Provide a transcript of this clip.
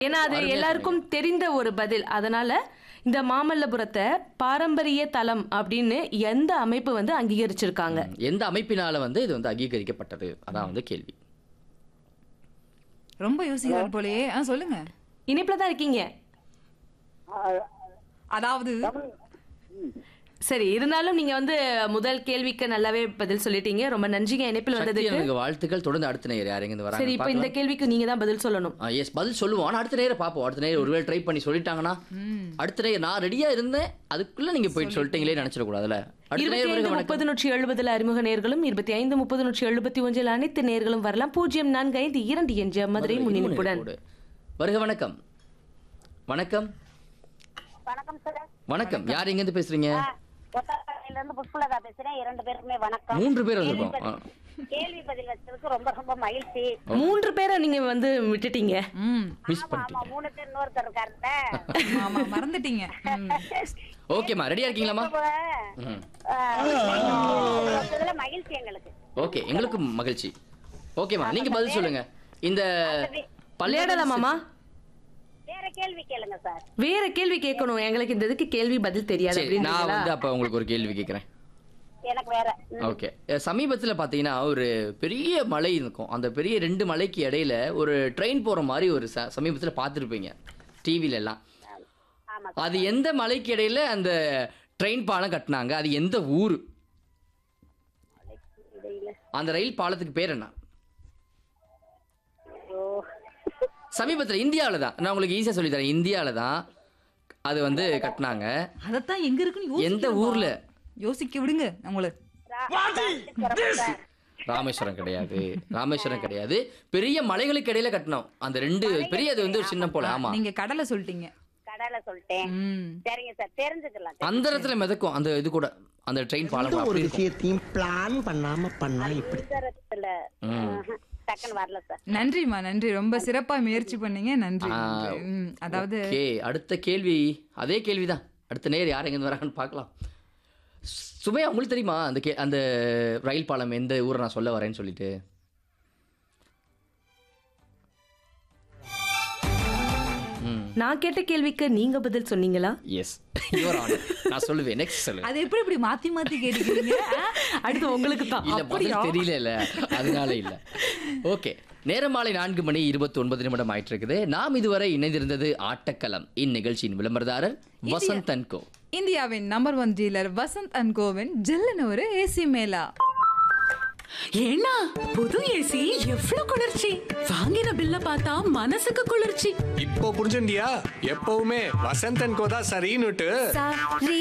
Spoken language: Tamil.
ஏன்னா அது அருமையா எல்லாருக்கும் தெரிந்த ஒரு பதில் அதனால இந்த மாமல்லபுரத்தை பாரம்பரிய தலம் அப்படின்னு எந்த அமைப்பு வந்து அங்கீகரிச்சிருக்காங்க ம், எந்த அமைப்பினால வந்து இது வந்து அங்கீகரிக்கப்பட்டது அதான் வந்து கேள்வி ரொம்ப யோசிக்கிறார் போலயே ஆ சொல்லுங்க இனிப்புல தான் இருக்கீங்க அதாவது சரி இருந்தாலும் நீங்க வந்து முதல் கேள்விக்கு நல்லாவே பதில் சொல்லிட்டீங்க ரொம்ப நன்றிங்க இணைப்பில் சக்தி வந்ததுக்கு எனக்கு வாழ்த்துக்கள் தொடர்ந்து அடுத்த நேரம் யார் எங்க வராங்க சரி இப்போ இந்த கேள்விக்கு நீங்க தான் பதில் சொல்லணும் எஸ் பதில் சொல்லுவோம் ஆனா அடுத்த நேரம் பார்ப்போம் அடுத்த நேரம் ஒருவேளை ட்ரை பண்ணி சொல்லிட்டாங்கன்னா அடுத்த நேரம் நான் ரெடியா இருந்தேன் அதுக்குள்ள நீங்க போயிட்டு சொல்லிட்டீங்களே நினைச்சிட கூடாதுல அடுத்த இருபத்தி நேரம் ஐந்து வணக்கம் முப்பது நூற்றி எழுபதுல அறிமுக நேர்களும் இருபத்தி ஐந்து முப்பது நூற்றி எழுபத்தி ஒன்றில் அனைத்து நேர்களும் வரலாம் பூஜ்ஜியம் நான்கு ஐந்து இரண்டு என்ற மதுரை முன்னிணைப்புடன் கோடு. வருக வணக்கம் வணக்கம் வணக்கம் சார் வணக்கம் யார் எங்க இருந்து பேசுறீங்க ஒத்தக்காலையில இருந்து புஷ்பலதா பேசுறேன் இரண்டு பேருக்குமே வணக்கம் மூன்று பேர் வந்திருக்கோம் கேள்வி பதில்- கேள்வி பதில் வச்சதுக்கு ரொம்ப ரொம்ப மகிழ்ச்சி மூன்று பேரை நீங்க வந்து விட்டுட்டீங்க ம் மிஸ் ஆமா பண்ணிட்டீங்க ஆமா மூணு பேர் இன்னொருத்தர் இருக்காருல்ல ஆமா மறந்துட்டீங்க ம். ஓகேம்மா ரெடியா இருக்கீங்களாம்மா இப்ப, ம். ஆஹ், வச்சதுல மகிழ்ச்சி எங்களுக்கு ஓகே எங்களுக்கு மகிழ்ச்சி ஓகேம்மா நீங்க பதில் சொல்லுங்க இந்த விளையாடலாமாமா வேற கேள்வி கேளுங்க சார் வேற கேள்வி கேட்கணும் எங்களுக்கு இந்த இதுக்கு கேள்வி பதில் தெரியாது சரி நான் அப்படின்றீங்களா வந்து அப்ப உங்களுக்கு ஒரு கேள்வி கேட்கிறேன் எனக்கு வேற ம். ஓகே சமீபத்தில் பார்த்தீங்கன்னா ஒரு பெரிய மலை இருக்கும் அந்த பெரிய ரெண்டு மலைக்கு இடையில ஒரு ட்ரெயின் போகிற மாதிரி ஒரு ச சமீபத்தில் பார்த்துருப்பீங்க டிவில எல்லாம் ஆமா அது எந்த மலைக்கு இடையில அந்த ட்ரெயின் பாலம் கட்டினாங்க அது எந்த ஊர் இடையில. அந்த ரயில் பாலத்துக்கு பேர் என்ன ஓ. சமீபத்தில் இந்தியாவில் தான் நான் உங்களுக்கு ஈஸியாக சொல்லித்தரேன் இந்தியாவில் தான் அது வந்து கட்டினாங்க அதத்தான் எங்க இருக்குன்னு எந்த யோசிக்கணுமா? ஊர்ல? யோசிக்க விடுங்க உங்களை ரா- ராமேஸ்வரம் சார். ராமேஸ்வரம் கிடையாது ராமேஸ்வரம் கிடையாது பெரிய மலைகளுக்கு இடையில கட்டினோம் அந்த ரெண்டு பெரிய அது வந்து ஒரு சின்ன போல ஆமா நீங்க கடலை சொல்லிட்டீங்க கடலை சொல்லிட்டேன் ம் சரிங்க சார் தெரிஞ்சுக்கலாம் அந்த இடத்துல மிதக்கும் அந்த இது கூட அந்த ட்ரெயின் பாலம் கூட ஒரு அப்படி இருக்கும். விஷயத்தையும் பிளான் பண்ணாம பண்ணா இப்படி தெரிஞ்சுக்கல டக்குன்னு வரல சார் நன்றிம்மா நன்றி ரொம்ப சிறப்பா முயற்சி பண்ணீங்க நன்றி ஆ, நன்றி. ம், அதாவது ஓகே அடுத்த கேள்வி அதே கேள்விதான் அடுத்த நேர் யார் எங்க வராங்கன்னு பார்க்கலாம் சுமையா உங்களுக்கு தெரியுமா அந்த கே அந்த ரயில் பாலம் எந்த ஊரை நான் சொல்ல வரேன்னு சொல்லிட்டு ம் நான் கேட்ட கேள்விக்கு நீங்க பதில் சொன்னீங்களா எஸ் யுவர் ஆனர் நான் சொல்லுவேன் நெக்ஸ்ட் சொல்லுங்க அது எப்படி இப்படி மாத்தி மாத்தி கேட்டுக்கிறீங்க ஆ? அடுத்து உங்களுக்கு தான் இல்ல அப்படியா? பதில் தெரியல இல்ல அதனால இல்ல ஓகே நேரம் மாலை நான்கு மணி இருபத்தி ஒன்பது நிமிடம் ஆயிட்டு இருக்குது நாம் இதுவரை இணைந்திருந்தது ஆட்டக்களம் இந்நிகழ்ச்சியின் விளம்பரதாரர் வசந்த் அன்கோ இந்தியாவின் number one dealer Vasanth and கோவின் ஜில்லுன்னு ஒரு ஏசி மேலா ஏன்னா புது ஏசி எவ்வளவு குளிர்ச்சி வாங்கின பில்ல பார்த்தா மனசுக்கு குளிர்ச்சி இப்போ புரிஞ்சுண்டியா எப்பவுமே வசந்தன் கோதா சரின்னுட்டு சாரி